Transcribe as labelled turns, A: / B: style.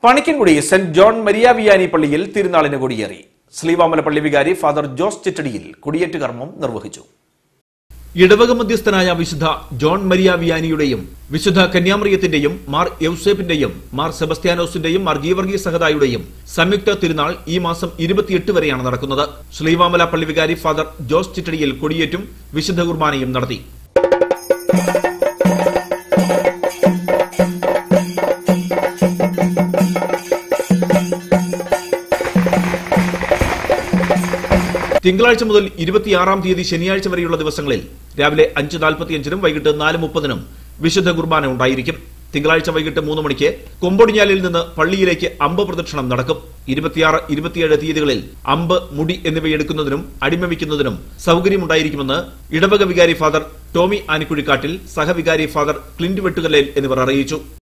A: Panikkankudi saint John Maria Vianney പള്ളിയിൽ തിരുനാളിന് കൊടിയേറി ശ്രീവാമല പള്ളി വികാരി ഫാദർ ജോസ് ചിറ്റടിയിൽ കൊടിയേറ്റ് കർമ്മം നിർവഹിച്ചു
B: ഇടവക മധ്യസ്ഥനായ വിശുദ്ധ ജോൺ മരിയ വിയാനിയുടെയും വിശുദ്ധ കന്യാമറിയത്തിന്റെയും മാർ യൗസേപ്പിന്റെയും മാർ സെബസ്ത്യാനോസിന്റെയും മാർ ഗീവർഗീസ് സഹദായുടെയും സംയുക്ത തിരുനാൾ ഈ മാസം ഇരുപത്തിയെട്ട് വരെയാണ് നടക്കുന്നത് ശ്രീവാമല പള്ളി വികാരി ഫാദർ ജോസ് ചിറ്റടിയിൽ കൊടിയേറ്റും വിശുദ്ധ കുർബാനയും നടത്തി തിങ്കളാഴ്ച മുതൽ ഇരുപത്തിയാറാം തീയതി ശനിയാഴ്ച വരെയുള്ള ദിവസങ്ങളിൽ രാവിലെ അഞ്ച് നാൽപ്പത്തിയഞ്ചിനും വൈകിട്ട് നാല് മുപ്പതിനും വിശുദ്ധ കുർബാന ഉണ്ടായിരിക്കും തിങ്കളാഴ്ച വൈകിട്ട് മൂന്ന് മണിക്ക് കൊമ്പൊടിഞ്ഞാലിൽ നിന്ന് പള്ളിയിലേക്ക് അമ്പ് പ്രദക്ഷിണം നടക്കും ഇരുപത്തിയാറ് ഇരുപത്തിയേഴ് തീയതികളിൽ അമ്പ് മുടി എന്നിവയെടുക്കുന്നതിനും അടിമവിക്കുന്നതിനും സൗകര്യമുണ്ടായിരിക്കുമെന്ന് ഇടവക വികാരി ഫാദർ ടോമി ആനിക്കുഴിക്കാട്ടിൽ സഹവികാരി ഫാദർ ക്ലിന്റ് വെട്ടുകല്ലേൽ എന്നിവർ അറിയിച്ചു